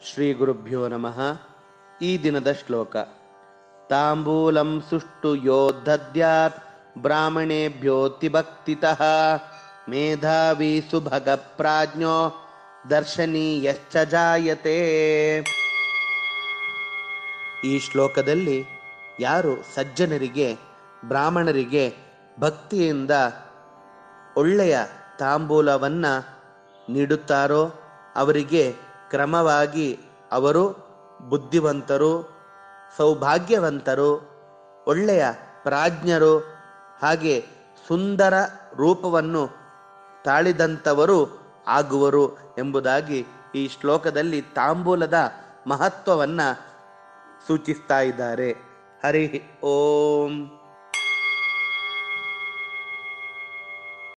ಶ್ರೀ ಗುರುಭ್ಯೋ ನಮಃ ಈ ದಿನದ ಶ್ಲೋಕ ತಾಂಬೂಲಂ ಸುಷ್ಟು ಯೋದ್ಧದ್ಯಾತ್ ಬ್ರಾಹ್ಮಣೇಭ್ಯೋತಿಭಕ್ತಿತಃ ಮೇಧಾವಿ ಸುಭಗ ಪ್ರಾಜ್ಞೋ ದರ್ಶನೀಯಶ್ಚ ಜಾಯತೆ ಈ ಶ್ಲೋಕದಲ್ಲಿ ಯಾರು ಸಜ್ಜನರಿಗೆ ಬ್ರಾಹ್ಮಣರಿಗೆ ಭಕ್ತಿಯಿಂದ ಒಳ್ಳೆಯ ತಾಂಬೂಲವನ್ನ ನೀಡುತ್ತಾರೋ ಅವರಿಗೆ ಕ್ರಮವಾಗಿ ಅವರು ಬುದ್ಧಿವಂತರು ಸೌಭಾಗ್ಯವಂತರು ಒಳ್ಳೆಯ ಪ್ರಾಜ್ಞರು ಹಾಗೆ ಸುಂದರ ರೂಪವನ್ನು ತಾಳಿದಂಥವರು ಆಗುವರು ಎಂಬುದಾಗಿ ಈ ಶ್ಲೋಕದಲ್ಲಿ ತಾಂಬೂಲದ ಮಹತ್ವವನ್ನು ಸೂಚಿಸ್ತಾ ಇದ್ದಾರೆ ಹರಿ ಓಂ